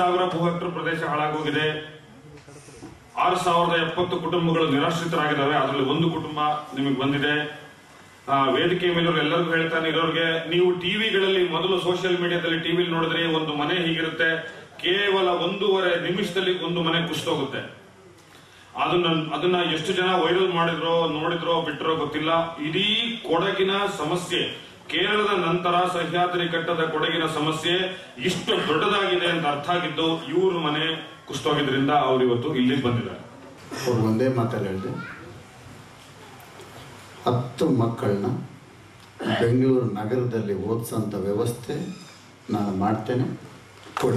ಸಾವಿರ ಭೂ ಹೆಕ್ಟರ್ ಪ್ರದೇಶ ಹಾಳಾಗೋಗಿದೆ ಆರು ಸಾವಿರದ ಎಪ್ಪತ್ತು ಕುಟುಂಬಗಳು ನಿರಾಶ್ರಿತರಾಗಿದ್ದಾವೆ ಅದರಲ್ಲಿ ಒಂದು ಕುಟುಂಬ ನಿಮಗೆ ಬಂದಿದೆ ಆ, ವೇದಿಕೆ ಮೇಲಿರೋ ಎಲ್ಲರಿಗೂ ಹೇಳ್ತಾನೆ ಇರೋರಿಗೆ ನೀವು ಟಿವಿಗಳಲ್ಲಿ ಮೊದಲು ಸೋಷಿಯಲ್ ಮೀಡಿಯಾದಲ್ಲಿ ಟಿವಿಲಿ ನೋಡಿದ್ರೆ ಒಂದು ಮನೆ ಹೀಗಿರುತ್ತೆ ಕೇವಲ ಒಂದೂವರೆ ನಿಮಿಷದಲ್ಲಿ ಒಂದು ಮನೆ ಕುಸಿದೋಗುತ್ತೆ ಅದನ್ನ ಅದನ್ನ ಎಷ್ಟು ಜನ ವೈರಲ್ ಮಾಡಿದ್ರೋ ನೋಡಿದ್ರೋ ಬಿಟ್ಟರೋ ಗೊತ್ತಿಲ್ಲ ಇಡೀ ಕೊಡಗಿನ ಸಮಸ್ಯೆ ಕೇರಳದ ನಂತರ ಸಹ್ಯಾದ್ರಿ ಘಟ್ಟದ ಕೊಡಗಿನ ಸಮಸ್ಯೆ ಇಷ್ಟು ದೊಡ್ಡದಾಗಿದೆ ಅಂತ ಅರ್ಥ ಆಗಿದ್ದು ಇವ್ರ ಮನೆ ಕುಸಿದೋಗಿದ್ರಿಂದ ಅವ್ರು ಇವತ್ತು ಇಲ್ಲಿಗೆ ಬಂದಿದ್ದಾರೆ ಅವ್ರು ಒಂದೇ ಮಾತಲ್ಲಿ ಹೇಳಿದೆ ಹತ್ತು ಮಕ್ಕಳನ್ನ ಬೆಂಗಳೂರು ನಗರದಲ್ಲಿ ಓದಿಸೋಂಥ ವ್ಯವಸ್ಥೆ ನಾನು ಮಾಡ್ತೇನೆ ಕೊಡಿ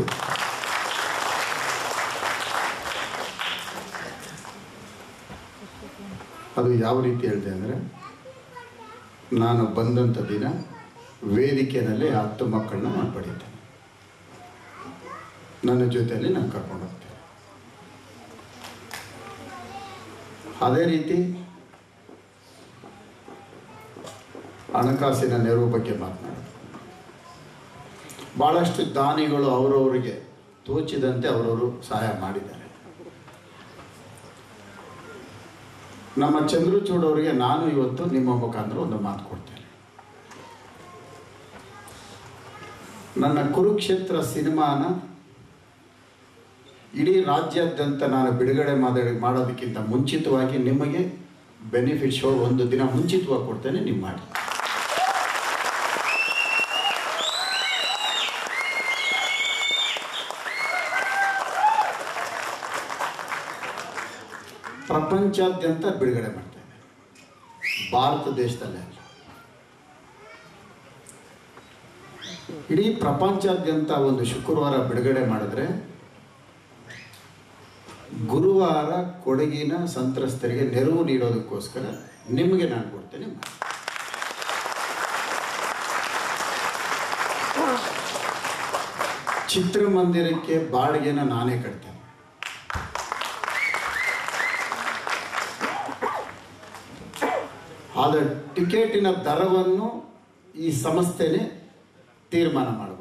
ಅದು ಯಾವ ರೀತಿ ಹೇಳಿದೆ ಅಂದರೆ ನಾನು ಬಂದಂಥ ದಿನ ವೇದಿಕೆಯಲ್ಲಿ ಆ ಹತ್ತು ಮಕ್ಕಳನ್ನ ನಾನು ಪಡೀತೇನೆ ನನ್ನ ಜೊತೆಯಲ್ಲಿ ನಾನು ಕರ್ಕೊಂಡು ಹೋಗ್ತೇನೆ ಅದೇ ರೀತಿ ಹಣಕಾಸಿನ ನೆರವು ಬಗ್ಗೆ ಮಾತನಾಡೋದು ಭಾಳಷ್ಟು ದಾನಿಗಳು ಅವರವರಿಗೆ ತೋಚಿದಂತೆ ಅವರವರು ಸಹಾಯ ಮಾಡಿದ್ದಾರೆ ನಮ್ಮ ಚಂದ್ರಚೂಡ್ ಅವರಿಗೆ ನಾನು ಇವತ್ತು ನಿಮ್ಮ ಮುಖಾಂತರ ಒಂದು ಮಾತು ಕೊಡ್ತೇನೆ ನನ್ನ ಕುರುಕ್ಷೇತ್ರ ಸಿನಿಮಾನ ಇಡೀ ರಾಜ್ಯಾದ್ಯಂತ ನಾನು ಬಿಡುಗಡೆ ಮಾತಾಡಿ ಮಾಡೋದಕ್ಕಿಂತ ಮುಂಚಿತವಾಗಿ ನಿಮಗೆ ಬೆನಿಫಿಟ್ ಶೋ ಒಂದು ದಿನ ಮುಂಚಿತವಾಗಿ ಕೊಡ್ತೇನೆ ನೀವು ಮಾಡಿ ಪ್ರಪಂಚಾದ್ಯಂತ ಬಿಡುಗಡೆ ಮಾಡ್ತೇನೆ ಭಾರತ ದೇಶದಲ್ಲೇ ಅಲ್ಲ ಇಡೀ ಪ್ರಪಂಚಾದ್ಯಂತ ಒಂದು ಶುಕ್ರವಾರ ಬಿಡುಗಡೆ ಮಾಡಿದ್ರೆ ಗುರುವಾರ ಕೊಡಗಿನ ಸಂತ್ರಸ್ತರಿಗೆ ನೆರವು ನೀಡೋದಕ್ಕೋಸ್ಕರ ನಿಮಗೆ ನಾನು ಕೊಡ್ತೇನೆ ಮಾಡಿ. ಚಿತ್ರಮಂದಿರಕ್ಕೆ ಬಾಡಿಗೆನ ನಾನೇ ಕಟ್ತೇನೆ ಆದ ಟಿಕೆಟಿನ ದರವನ್ನು ಈ ಸಂಸ್ಥೆನೇ ತೀರ್ಮಾನ ಮಾಡ್ಬೋದು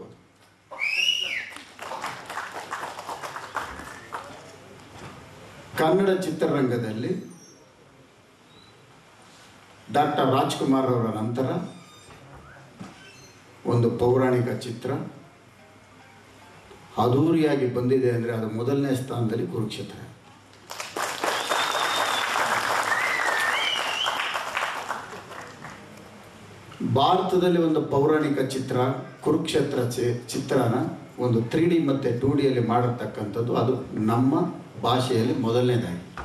ಕನ್ನಡ ಚಿತ್ರರಂಗದಲ್ಲಿ ಡಾಕ್ಟರ್ ರಾಜ್ಕುಮಾರ್ ಅವರ ನಂತರ ಒಂದು ಪೌರಾಣಿಕ ಚಿತ್ರ ಅದ್ಧೂರಿಯಾಗಿ ಬಂದಿದೆ ಅಂದರೆ ಅದು ಮೊದಲನೇ ಸ್ಥಾನದಲ್ಲಿ ಕುರುಕ್ಷೇತ್ರ ಭಾರತದಲ್ಲಿ ಒಂದು ಪೌರಾಣಿಕ ಚಿತ್ರ ಕುರುಕ್ಷೇತ್ರ ಚಿ- ಚಿತ್ರನ ಒಂದು ತ್ರೀ ಡಿ ಮತ್ತು ಟೂ ಡಿಯಲ್ಲಿ ಮಾಡಿರ್ತಕ್ಕಂಥದ್ದು ಅದು ನಮ್ಮ ಭಾಷೆಯಲ್ಲಿ ಮೊದಲನೇದಾಗಿ